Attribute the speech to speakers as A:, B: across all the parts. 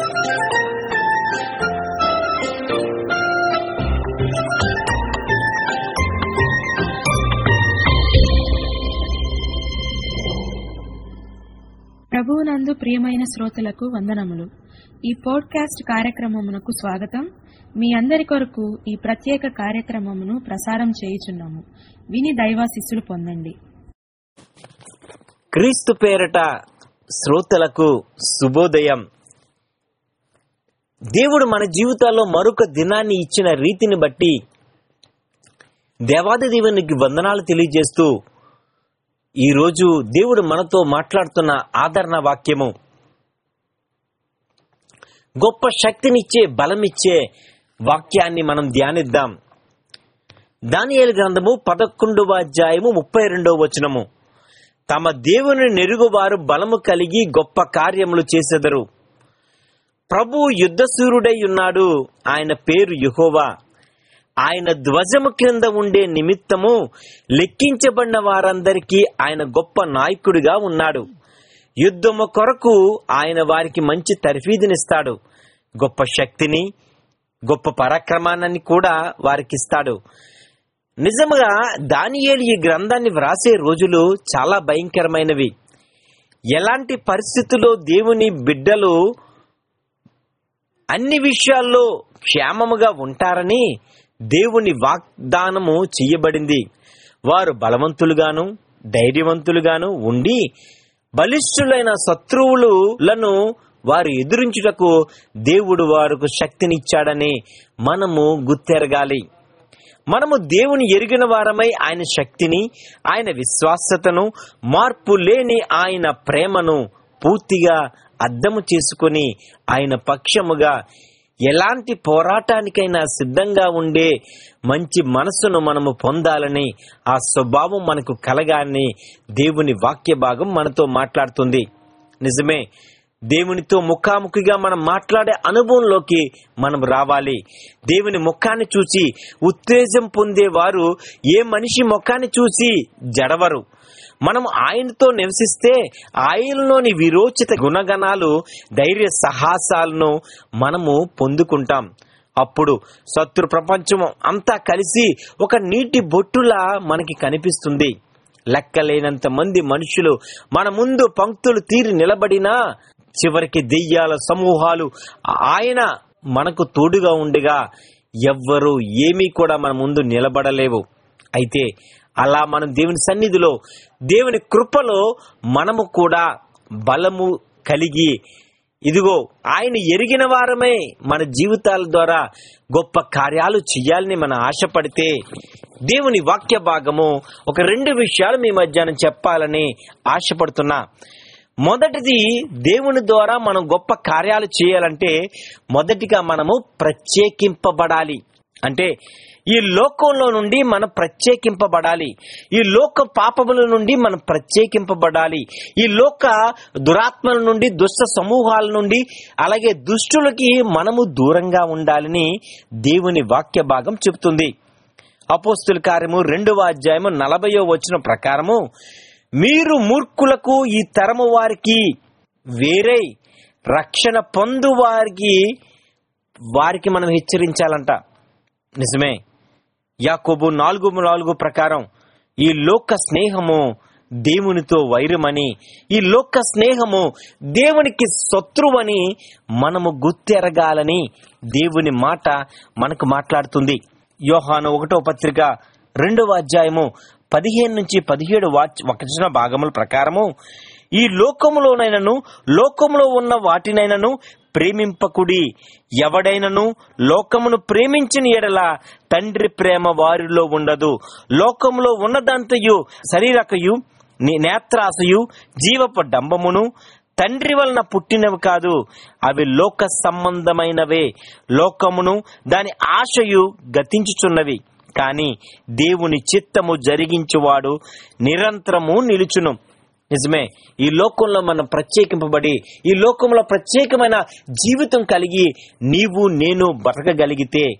A: ప్రభువునందు ప్రియమైన శ్రోతలకు వందనములు ఈ పోడ్కాస్ట్ కార్యక్రమమునకు స్వాగతం మీ అందరి కొరకు ఈ ప్రత్యేక కార్యక్రమమును ప్రసారం చేయుచున్నాము విని దైవాశిస్సులు పొందండి
B: క్రీస్తు పేరట శ్రోతలకు శుభోదయం దేవుడు మన జీవితాల్లో మరొక దినాన్ని ఇచ్చిన రీతిని బట్టి దేవాది దేవునికి వందనాలు తెలియజేస్తూ ఈరోజు దేవుడు మనతో మాట్లాడుతున్న ఆదరణ వాక్యము గొప్ప శక్తినిచ్చే బలమిచ్చే వాక్యాన్ని మనం ధ్యానిద్దాం దానియేలు గ్రంథము పదకొండవ అధ్యాయము ముప్పై రెండవ వచనము తమ దేవుని నెరుగువారు బలము కలిగి గొప్ప కార్యములు చేసెదరు ప్రభు యుద్ధసూరుడై ఉన్నాడు ఆయన పేరు యెహోవా ఆయన ధ్వజము క్రింద ఉండే నిమిత్తము లెక్కించబడిన వారందరికీ ఆయన గొప్ప నాయకుడిగా ఉన్నాడు యుద్ధము కొరకు ఆయన వారికి మంచి తర్ఫీదునిస్తాడు గొప్ప శక్తిని గొప్ప పరాక్రమాన్ని కూడా వారికిస్తాడు నిజముగా దానియేలు ఈ గ్రంథాన్ని వ్రాసే రోజులు చాలా భయంకరమైనవి ఎలాంటి పరిస్థితుల్లో దేవుని బిడ్డలు అన్ని విషయాల్లో క్షేమముగా ఉంటారని దేవుని వాగ్దానము చెయ్యబడింది వారు బలవంతులుగాను ధైర్యవంతులుగాను ఉండి బలిష్ఠులైన శత్రువులను వారు ఎదురించుటకు దేవుడు వారికి శక్తినిచ్చాడని మనము గుర్తెరగాలి మనము దేవుని ఎరిగిన వారమై ఆయన శక్తిని ఆయన విశ్వాసతను మార్పు లేని ఆయన ప్రేమను పూర్తిగా అర్థము చేసుకుని ఆయన పక్షముగా ఎలాంటి పోరాటానికైనా సిద్ధంగా ఉండే మంచి మనసును మనము పొందాలని ఆ స్వభావం మనకు కలగాలని దేవుని వాక్య భాగం మనతో మాట్లాడుతుంది నిజమే దేవునితో ముఖాముఖిగా మనం మాట్లాడే అనుభవంలోకి మనం రావాలి దేవుని ముఖాన్ని చూసి ఉత్తేజం పొందేవారు ఏ మనిషి ముఖాన్ని చూసి జడవరు మనం ఆయనతో నివసిస్తే ఆయనలోని విరోచిత గుణగణాలు ధైర్య సాహసాలను మనము పొందుకుంటాం అప్పుడు శత్రు ప్రపంచం అంతా కలిసి ఒక నీటి బొట్టులా మనకి కనిపిస్తుంది లెక్కలేనంత మంది మనుషులు మన ముందు పంక్తులు తీరి నిలబడినా చివరికి దెయ్యాల సమూహాలు ఆయన మనకు తోడుగా ఉండగా ఎవ్వరూ ఏమీ కూడా మన ముందు నిలబడలేవు అయితే అలా మనం దేవుని సన్నిధిలో దేవుని కృపలో మనము కూడా బలము కలిగి ఇదిగో ఆయన ఎరిగిన వారమే మన జీవితాల ద్వారా గొప్ప కార్యాలు చేయాలని మనం ఆశపడితే దేవుని వాక్య భాగము ఒక రెండు విషయాలు మీ మధ్యాహ్నం చెప్పాలని ఆశపడుతున్నా మొదటిది దేవుని ద్వారా మనం గొప్ప కార్యాలు చేయాలంటే మొదటిగా మనము ప్రత్యేకింపబడాలి అంటే ఈ లోకంలో నుండి మనం ప్రత్యేకింపబడాలి ఈ లోక పాపముల నుండి మనం ప్రత్యేకింపబడాలి ఈ లోక దురాత్మల నుండి దుష్ట సమూహాల నుండి అలాగే దుష్టులకి మనము దూరంగా ఉండాలని దేవుని వాక్య భాగం చెబుతుంది అపోస్తుల కార్యము రెండవ అధ్యాయము నలభయో వచ్చిన ప్రకారము మీరు మూర్ఖులకు ఈ తరము వారికి వేరే రక్షణ పొందు వారికి వారికి మనం హెచ్చరించాలంట నిజమే యాకోబు నాలుగు నాలుగు ప్రకారం ఈ లోక స్నేహము దేవునితో వైరమని ఈ లోక స్నేహము దేవునికి శత్రువని మనము గుర్తెరగాలని దేవుని మాట మనకు మాట్లాడుతుంది యోహాను ఒకటో పత్రిక రెండవ అధ్యాయము పదిహేను నుంచి పదిహేడు వాచ్ వచన భాగముల ప్రకారము ఈ లోకములోనైనను లోకములో ఉన్న వాటినైనను ప్రేమింపకుడి ఎవడైనను లోకమును ప్రేమించిన ఎడల తండ్రి ప్రేమ వారిలో ఉండదు లోకములో ఉన్నదంతయు శరీరకయు ని- నేత్రాసయు జీవపు డంబమును తండ్రి వలన పుట్టినవి కాదు అవి లోక సంబంధమైనవే లోకమును దాని ఆశయు గతించుచున్నవి కాని దేవుని చిత్తము జరిగించువాడు నిరంతరము నిలుచును నిజమే ఈ లోకంలో మనం ప్రత్యేకింపబడి ఈ లోకంలో ప్రత్యేకమైన జీవితం కలిగి నీవు నేను బతకగలిగితే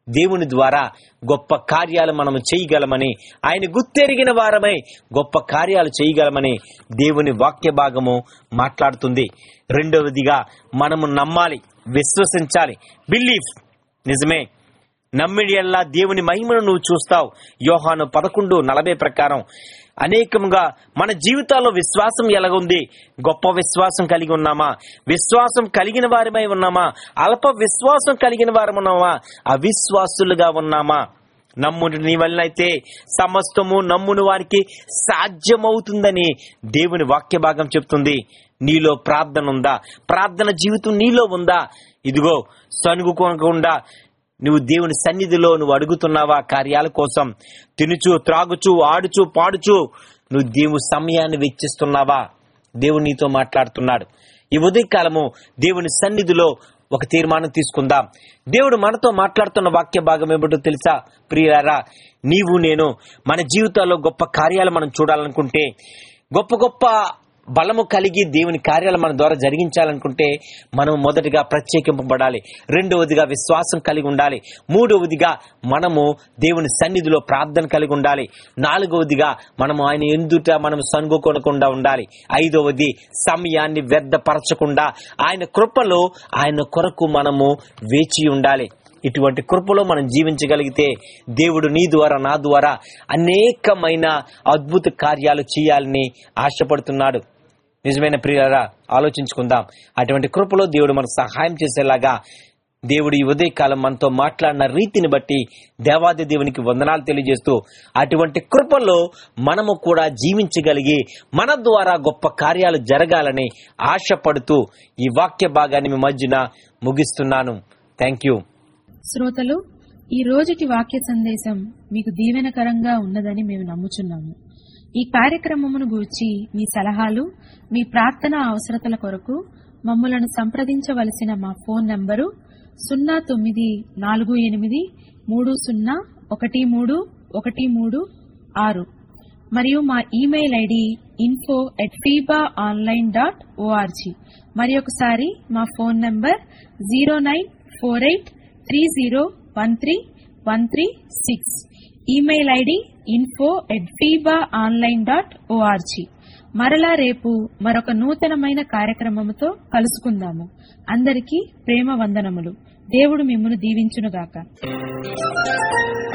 B: దేవుని ద్వారా గొప్ప కార్యాలు మనము చేయగలమని ఆయన గుర్తెరిగిన వారమై గొప్ప కార్యాలు చేయగలమని దేవుని వాక్య భాగము మాట్లాడుతుంది రెండవదిగా మనము నమ్మాలి విశ్వసించాలి బిలీఫ్ నిజమే నమ్మిడియల్లా దేవుని మహిమను నువ్వు చూస్తావు యోహాను పదకొండు నలభై ప్రకారం అనేకముగా మన జీవితాల్లో విశ్వాసం ఎలాగుంది గొప్ప విశ్వాసం కలిగి ఉన్నామా విశ్వాసం కలిగిన వారిమై ఉన్నామా అల్ప విశ్వాసం కలిగిన వారం ఉన్నామా అవిశ్వాసులుగా ఉన్నామా నమ్ముని నీ వలనైతే సమస్తము నమ్ముని వారికి సాధ్యమవుతుందని దేవుని వాక్య భాగం చెప్తుంది నీలో ప్రార్థన ఉందా ప్రార్థన జీవితం నీలో ఉందా ఇదిగో సనుగుకోకుండా నువ్వు దేవుని సన్నిధిలో నువ్వు అడుగుతున్నావా కార్యాల కోసం తినుచు త్రాగుచు ఆడుచు పాడుచు నువ్వు దేవుని సమయాన్ని వెచ్చిస్తున్నావా దేవుడు నీతో మాట్లాడుతున్నాడు ఈ ఉదయకాలము దేవుని సన్నిధిలో ఒక తీర్మానం తీసుకుందాం దేవుడు మనతో మాట్లాడుతున్న వాక్య భాగం ఏమిటో తెలుసా ప్రియారా నీవు నేను మన జీవితాల్లో గొప్ప కార్యాలు మనం చూడాలనుకుంటే గొప్ప గొప్ప బలము కలిగి దేవుని కార్యాలు మన ద్వారా జరిగించాలనుకుంటే మనం మొదటిగా ప్రత్యేకింపబడాలి రెండవదిగా విశ్వాసం కలిగి ఉండాలి మూడవదిగా మనము దేవుని సన్నిధిలో ప్రార్థన కలిగి ఉండాలి నాలుగవదిగా మనము ఆయన ఎందుట మనం సనుగుకొనకుండా ఉండాలి ఐదవది సమయాన్ని వ్యర్థపరచకుండా ఆయన కృపలో ఆయన కొరకు మనము వేచి ఉండాలి ఇటువంటి కృపలో మనం జీవించగలిగితే దేవుడు నీ ద్వారా నా ద్వారా అనేకమైన అద్భుత కార్యాలు చేయాలని ఆశపడుతున్నాడు నిజమైన ప్రియులారా ఆలోచించుకుందాం అటువంటి కృపలో దేవుడు మనకు సహాయం చేసేలాగా దేవుడు ఈ ఉదయకాలం మనతో మాట్లాడిన రీతిని బట్టి దేవాది దేవునికి వందనాలు తెలియజేస్తూ అటువంటి కృపలో మనము కూడా జీవించగలిగి మన ద్వారా గొప్ప కార్యాలు జరగాలని ఆశపడుతూ ఈ వాక్య భాగాన్ని మీ మధ్యన ముగిస్తున్నాను థ్యాంక్ యూ
A: శ్రోతలు ఈ రోజుటి వాక్య సందేశం మీకు దీవెనకరంగా ఉన్నదని మేము నమ్ముచున్నాము ఈ కార్యక్రమమును గూర్చి మీ సలహాలు మీ ప్రార్థన అవసరతల కొరకు మమ్మలను సంప్రదించవలసిన మా ఫోన్ నంబరు సున్నా తొమ్మిది నాలుగు ఎనిమిది మూడు సున్నా ఒకటి మూడు ఒకటి మూడు ఆరు మరియు మా email ID info at feba online dot O R G మరి ఒకసారి మా phone number zero nine four eight three zero one three one three six email ID info at feba online dot O R G మరలా రేపు మరొక నూతనమైన కార్యక్రమముతో కలుసుకుందాము అందరికీ ప్రేమ వందనములు దేవుడు మిమ్మను దీవించునుగాక